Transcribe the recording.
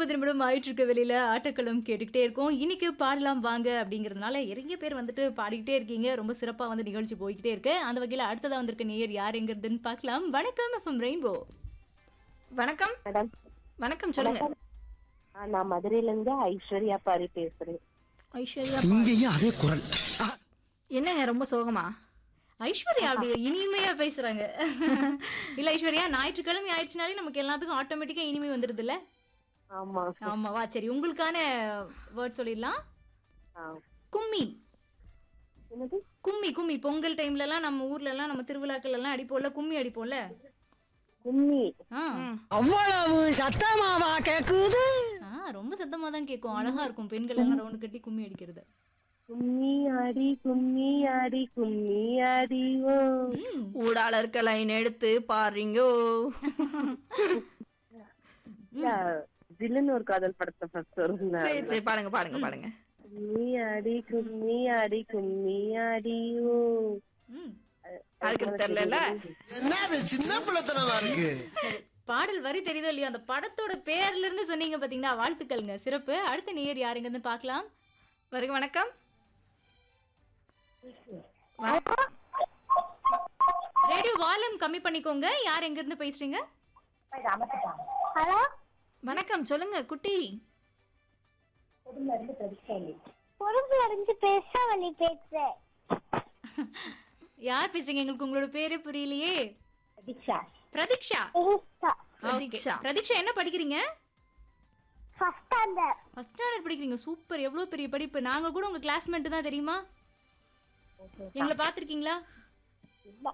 முப்பது நிமிடம் ஆயிட்டு இருக்க வெளியில ஆட்டக்களம் கேட்டுக்கிட்டே இருக்கோம் இன்னைக்கு பாடலாம் வாங்க அப்படிங்கிறதுனால நிறைய பேர் வந்துட்டு பாடிக்கிட்டே இருக்கீங்க ரொம்ப சிறப்பா வந்து நிகழ்ச்சி போய்கிட்டே இருக்கு அந்த வகையில அடுத்ததா வந்திருக்க நேயர் யாருங்கிறதுன்னு பார்க்கலாம் வணக்கம் எஃப்எம் ரெயின்போ வணக்கம் மேடம் வணக்கம் சொல்லுங்க ஆ, நான் மதுரையில இருந்து ஐஸ்வர்யா பாரி பேசுறேன் ஐஸ்வர்யா இங்கேயும் அதே குரல் என்னங்க ரொம்ப சோகமா ஐஸ்வர்யா அப்படி இனிமையா பேசுறாங்க இல்ல ஐஸ்வர்யா ஞாயிற்றுக்கிழமை ஆயிடுச்சுனாலே நமக்கு எல்லாத்துக்கும் ஆட்டோமேட்டிக்கா இனிமை வந்துருது இல்ல ஆமா ஆமாவா சரி உங்களுக்கான வேர்ட் சொல்லிடலாம் ஆ. கும்மி என்னது கும்மி கும்மி பொங்கல் டைம்ல எல்லாம் நம்ம ஊர்ல எல்லாம் நம்ம திருவிழாக்கள் எல்லாம் அடிப்போம்ல கும்மி அடிப்போம்ல கும்மி ஆ அவ்வளவு சத்தமாவா கேக்குது ஆ ரொம்ப சத்தமா தான் கேட்கும் அழகா இருக்கும் பெண்கள் எல்லாம் ரவுண்டு கட்டி கும்மி அடிக்கிறது கும்மி ஆடி கும்மி ஆடி கும்மி ஆடி ஓ ம், ஊடால இருக்க லைன் எடுத்து பாருங்கோ இல்ல, ஜில்லுன்னு ஒரு காதல் படத்தை ஃபர்ஸ்ட் வருங்க சரி சரி பாடுங்க பாடுங்க பாடுங்க கும்மி ஆடி கும்மி ஆடி கும்மி ஆடி ஓ ம். அதுக்கு தெரியல என்னது சின்ன பிள்ளைத்தனமா இருக்கு பாடல் வரி தெரியுதோ இல்லையோ அந்த படத்தோட பேர்ல இருந்து சொன்னீங்க பாத்தீங்களா வாழ்த்துக்கள்ங்க சிறப்பு அடுத்த நேயர் யாருங்கன்னு பார்க்கலாம் வருக வணக்கம் ரேடியோ வால்யூம் கம்மி பண்ணிக்கோங்க யார் எங்க இருந்து பேசுறீங்க ஹலோ வணக்கம் சொல்லுங்க குட்டி பொறுப்புல இருந்து பேசாமணி பேசுறேன் யார் பேசுறீங்க எங்களுக்கு உங்களோட பேரே புரியலையே தீக்ஷா பிரதீக்ஷா பிரதீக்ஷா Okay. பிரதீக்ஷா. பிரதீக்ஷா என்ன படிக்கிறீங்க ஃபர்ஸ்ட் ஸ்டாண்டர்ட் ஃபர்ஸ்ட் ஸ்டாண்டர்ட் படிக்கிறீங்க சூப்பர் எவ்வளவு பெரிய படிப்பு நாங்க கூட உங்க கிளாஸ்மேட் தான் தெரியுமா எங்களை பார்த்திருக்கீங்களா இல்ல